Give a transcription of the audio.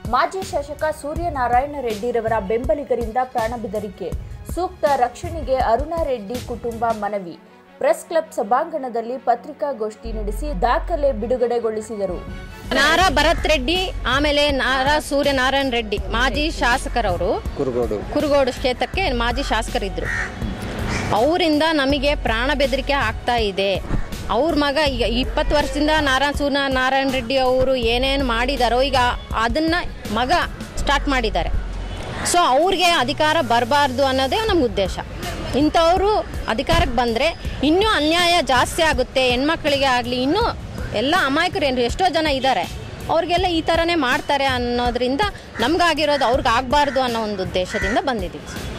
ಮಾಜಿ ಶಾಸಕ ಸೂರ್ಯನಾರಾಯಣ ರೆಡ್ಡಿರವರ ಬೆಂಬಲಿಗರಿಂದ ಪ್ರಾಣಬೆದರಿಕೆ ಸೂಕ್ತ ರಕ್ಷಣೆಗೆ ಅರುಣಾ ರೆಡ್ಡಿ ಕುಟುಂಬ ಮನವಿ ಪ್ರೆಸ್ ಕ್ಲಬ್ ಸಭಾಂಗಣದಲ್ಲಿ ಪತ್ರಿಕಾಗೋಷ್ಠಿ ನಡೆಸಿ ದಾಖಲೆ ಬಿಡುಗಡೆಗೊಳಿಸಿದರು ನಾರಾ ಭರತ್ ರೆಡ್ಡಿ ಆಮೇಲೆ ನಾರಾ ಸೂರ್ಯನಾರಾಯಣ ರೆಡ್ಡಿ ಮಾಜಿ ಶಾಸಕರವರು ಕುರುಗೋಡು ಕುರುಗೋಡು ಕ್ಷೇತ್ರಕ್ಕೆ ಮಾಜಿ ಶಾಸಕರಿದ್ದರು ಅವರಿಂದ ನಮಗೆ ಪ್ರಾಣ ಬೆದರಿಕೆ ಆಗ್ತಾ ಇದೆ ಅವ್ರ ಮಗ ಈಗ ಇಪ್ಪತ್ತು ವರ್ಷದಿಂದ ನಾರಾಯಣ ಸೂರ್ಯ ನಾರಾಯಣ ರೆಡ್ಡಿ ಅವರು ಏನೇನು ಮಾಡಿದಾರೋ ಈಗ ಅದನ್ನು ಮಗ ಸ್ಟಾರ್ಟ್ ಮಾಡಿದ್ದಾರೆ ಸೊ ಅವ್ರಿಗೆ ಅಧಿಕಾರ ಬರಬಾರ್ದು ಅನ್ನೋದೇ ನಮ್ಮ ಉದ್ದೇಶ ಇಂಥವರು ಅಧಿಕಾರಕ್ಕೆ ಬಂದರೆ ಇನ್ನೂ ಅನ್ಯಾಯ ಜಾಸ್ತಿ ಆಗುತ್ತೆ ಹೆಣ್ಮಕ್ಳಿಗೆ ಆಗಲಿ ಇನ್ನೂ ಎಲ್ಲ ಅಮಾಯಕರು ಏನು ಎಷ್ಟೋ ಜನ ಇದ್ದಾರೆ ಅವ್ರಿಗೆಲ್ಲ ಈ ಥರನೇ ಮಾಡ್ತಾರೆ ಅನ್ನೋದ್ರಿಂದ ನಮಗಾಗಿರೋದು ಅವ್ರಿಗೆ ಆಗಬಾರ್ದು ಅನ್ನೋ ಒಂದು ಉದ್ದೇಶದಿಂದ ಬಂದಿದ್ದೀವಿ